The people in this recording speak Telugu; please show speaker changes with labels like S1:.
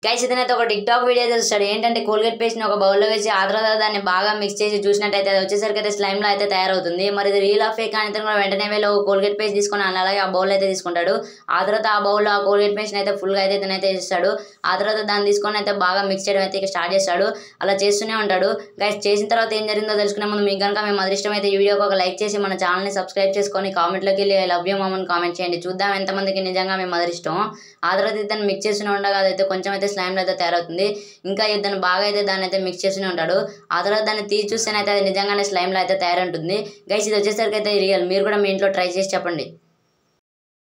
S1: గైస్ ఇతనైతే ఒక టిక్ టాక్ వీడియో చూస్తాడు ఏంటంటే కోల్గేట్ పేస్ట్ ని ఒక బౌల్లో వేసి ఆ తర్వాత దాన్ని బాగా మిక్స్ చేసి చూసినట్టయితే అది వచ్చేసరికి అయితే స్లైమ్ లో అయితే తయారవుతుంది మరి ఇది రీల్ ఆఫ్ ఫేక్ అని ఇతను కూడా వెంటనే వెళ్ళి ఒక కోల్గేట్ పేస్ట్ తీసుకొని అలాగే ఆ బౌల్ అయితే తీసుకుంటాడు ఆ తర్వాత ఆ బౌల్లో ఆ కోల్గేట్ పేస్ట్ అయితే ఫుల్ గా అయితే ఇతనైతే చేస్తాడు ఆ తర్వాత దాన్ని తీసుకొని అయితే బాగా మిక్స్ చేయడం అయితే ఇక స్టార్ట్ చేస్తాడు అలా చేస్తూనే ఉంటాడు గైస్ చేసిన తర్వాత ఏం జరిగిందో తెలుసుకునే ముందు మీకు కనుక మేము అదృష్టం అయితే ఈ వీడియోకి ఒక లైక్ చేసి మన ఛానల్ని సబ్స్క్రైబ్ చేసుకొని కామెంట్లోకి వెళ్ళి లవ్ యూ మామని కామెంట్ చేయండి చూద్దాం ఎంతమందికి నిజంగా మేము అదృష్టం ఆ తర్వాత ఇతను మిక్స్ చేస్తూనే ఉండగా అదైతే కొంచెం అయితే స్లైమ్లో అయితే తయారవుతుంది ఇంకా ఇతను బాగా అయితే దాన్ని అయితే మిక్స్ చేస్తూనే ఉంటాడు ఆ తర్వాత దాన్ని తీసి చూస్తేనైతే అది నిజంగానే స్లైమ్లో అయితే తయారుంటుంది గైస్ ఇది వచ్చేసరికి అయితే రియల్ మీరు కూడా మీ ఇంట్లో ట్రై చేసి చెప్పండి